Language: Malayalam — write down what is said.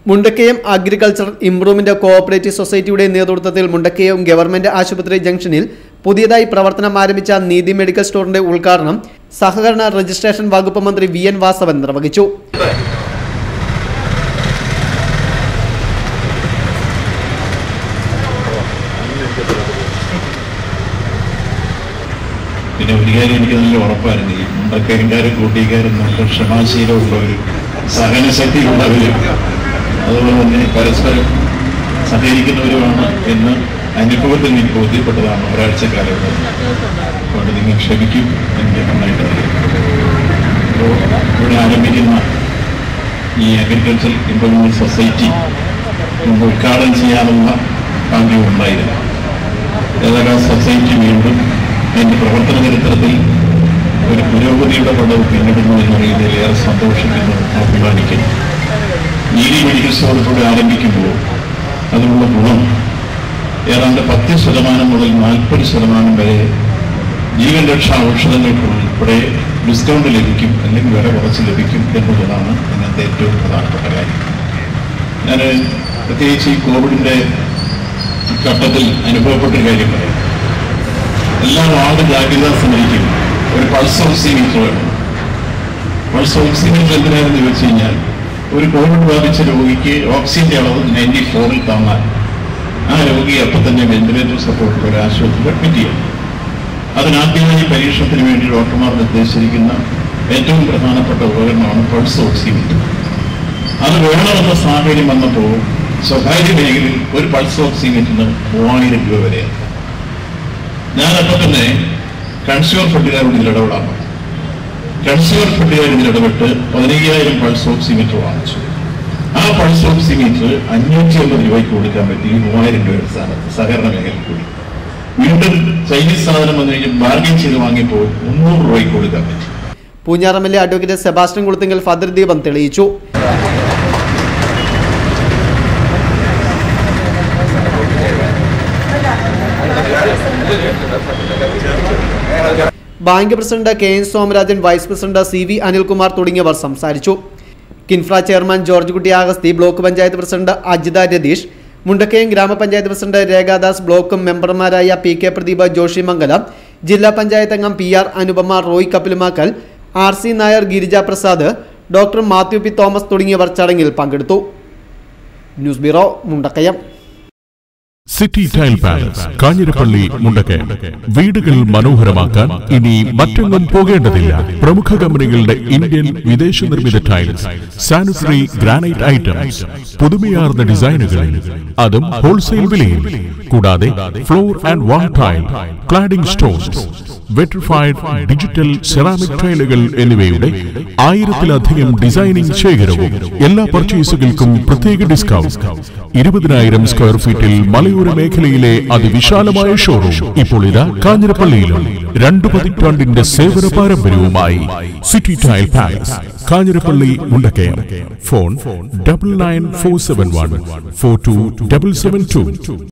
മുണ്ടക്കയം അഗ്രികൾച്ചർ ഇംപ്രൂവ്മെന്റ് കോഓപ്പറേറ്റീവ് സൊസൈറ്റിയുടെ നേതൃത്വത്തിൽ മുണ്ടക്കയം ഗവൺമെന്റ് ആശുപത്രി ജംഗ്ഷനിൽ പുതിയതായി പ്രവർത്തനം ആരംഭിച്ച നീതി മെഡിക്കൽ സ്റ്റോറിന്റെ ഉദ്ഘാടനം സഹകരണ രജിസ്ട്രേഷൻ വകുപ്പ് മന്ത്രി വി എൻ വാസവൻ നിർവഹിച്ചു പിന്നെ ഒരു കാര്യം എനിക്ക് നല്ല ഉറപ്പായിരുന്നു ഈ മുണ്ടക്കരക്കാരും കൂട്ടിക്കാരും നല്ല ക്ഷമാശീലമുള്ളവരും സഹനശക്തിയുള്ളവരും അതുപോലെ തന്നെ പരസ്പരം സഹകരിക്കുന്നവരുമാണ് എന്ന് അനുഭവത്തിൽ എനിക്ക് ബോധ്യപ്പെട്ടതാണ് ഒരാഴ്ചക്കാലം അതുകൊണ്ട് നിങ്ങൾ ക്ഷമിക്കും എനിക്ക് നന്നായിട്ട് അറിയാം അപ്പോൾ ഇവിടെ ആരംഭിക്കുന്ന ഈ അഗ്രികൾച്ചർ ഇംപ്രൂവ്മെന്റ് സൊസൈറ്റി നമുക്ക് ഉദ്ഘാടനം ചെയ്യാനുള്ള ഭാഗ്യം ഉണ്ടായിരുന്നു ഏതായാലും ആ സൊസൈറ്റി വീണ്ടും അതിന്റെ പ്രവർത്തന ചരിത്രത്തിൽ ഒരു പുരോഗതിയുടെ പടവ് പിന്നിടുന്നു എന്നറിയുന്നതിൽ ഏറെ സന്തോഷിക്കുന്നു അഭിമാനിക്കുന്നു നീതി മെഡിക്കൽ സ്റ്റോറിലൂടെ ആരംഭിക്കുമ്പോൾ അതിനുള്ള ഗുണം ഏതാണ്ട് പത്ത് ശതമാനം മുതൽ നാൽപ്പത് ശതമാനം വരെ ജീവൻ രക്ഷാ ഔഷധങ്ങൾക്ക് ഉൾപ്പെടെ ഡിസ്കൗണ്ട് ലഭിക്കും അല്ലെങ്കിൽ വില കുറച്ച് ലഭിക്കും എന്നുള്ളതാണ് ഇന്നത്തെ ഏറ്റവും പ്രധാനപ്പെട്ട കാര്യം ഞാൻ പ്രത്യേകിച്ച് ഈ കോവിഡിന്റെ ഘട്ടത്തിൽ അനുഭവപ്പെട്ട കാര്യം പറയാം എല്ലാ വാർഡ് ജാഗ്രതാ സമിതിക്കും ഒരു പൾസ് ഓക്സിമീറ്റർ വേണം പൾസ് ഓക്സിമീറ്റർ എന്തിനാണെന്ന് ചോദിച്ചു കഴിഞ്ഞാൽ ഒരു കോവിഡ് ബാധിച്ച രോഗിക്ക് ഓക്സിജന്റെ അളവ് നയൻറ്റി ഫോറിൽ താങ്ങാൻ ആ രോഗി അപ്പം തന്നെ വെന്റിലേറ്റർ സപ്പോർട്ടുള്ള ഒരു ആശുപത്രിയിൽ അഡ്മിറ്റ് ചെയ്യും അതിനാദ്യമായി പരീക്ഷണത്തിന് വേണ്ടി ഡോക്ടർമാർ നിർദ്ദേശിച്ചിരിക്കുന്ന ഏറ്റവും പ്രധാനപ്പെട്ട ഉപകരണമാണ് പൾസ് ഓക്സിമീറ്റർ അത് വേണമെന്ന സാഹചര്യം വന്നപ്പോൾ സ്വകാര്യ മേഖലയിൽ ഒരു പൾസ് ഓക്സിമീറ്ററിന് മൂവായിരം രൂപ വരെയാണ് ഞാനപ്പോൾ തന്നെ കൺസ്യൂമർ ഫെഡുകാരോട് ഇതിൽ ഇടപെടാൻ പറഞ്ഞു കൺസ്യൂമർ ഫെഡുകാർ ഇതിൽ ഇടപെട്ട് പതിനയ്യായിരം പൾസ് ഓക്സിമീറ്റർ വാങ്ങിച്ചു ആ പൾസ് ഓക്സിമീറ്റർ അഞ്ഞൂറ്റി അമ്പത് രൂപയ്ക്ക് കൊടുക്കാൻ പറ്റി മൂവായിരം രൂപയുടെ സ്ഥാനത്ത് സഹകരണ മേഖലയിൽ കൂടി വീണ്ടും ചൈനീസ് സാധനം വന്നു കഴിഞ്ഞ് ബാർഗൈൻ ചെയ്ത് വാങ്ങിയപ്പോൾ മുന്നൂറ് രൂപയ്ക്ക് കൊടുക്കാൻ പറ്റി Poonjar M L A advocate Sebastian Kulathinkal father ദീപം തെളിയിച്ചു bank president K N Somarajan vice president C V Anilkumar തുടങ്ങിയവർ സംസാരിച്ചു Kinfra chairman George Kutty Augusthy block panchayat president Ajitha Ratheesh Mundakayam ഗ്രാമപഞ്ചായത്ത് പ്രസിഡന്റ് രേഖാദാസ് ബ്ലോക്ക് മെമ്പർമാരായ പി കെ പ്രദീപ് ജോഷി മംഗലം ജില്ലാ പഞ്ചായത്ത് അംഗം P R Anupama Roy Kappilumakkal R C Nair Girija Prasad doctor Mathew P Thomas തുടങ്ങിയവർ ചടങ്ങിൽ പങ്കെടുത്തു news bureau Mundakayam city tile palace Kanjirappally Mundakayam വീടുകൾ മനോഹരമാക്കാൻ ഇനി മറ്റെങ്ങും പോകേണ്ടതില്ല പ്രമുഖ കമ്പനികളുടെ ഇന്ത്യൻ വിദേശ നിർമ്മിത ടൈൽസ് സാനിറ്ററി ഗ്രാനൈറ്റ് ഐറ്റംസ് പുതുമയാർന്ന ഡിസൈനുകളിൽ അതും ഹോൾസെയിൽ വിലയിൽ കൂടാതെ floor and wall tile cladding stones vitrified digital ceramic ടൈലുകൾ എന്നിവയുടെ ആയിരത്തിലധികം ഡിസൈനിംഗ് ശേഖരവും എല്ലാ പർച്ചേസുകൾക്കും പ്രത്യേക ഡിസ്കൗണ്ട് ഇരുപതിനായിരം സ്ക്വയർ ഫീറ്റിൽ മലയോര മേഖലയിലെ അതിവിശാലമായ ഷോറൂം ഇപ്പോൾ ഇതാ കാഞ്ഞിരപ്പള്ളിയിലും രണ്ടു പതിറ്റാണ്ടിന്റെ സേവന പാരമ്പര്യവുമായി city tile palace Kanjirappally Mundakayam phone double nine four seven one four two double seven to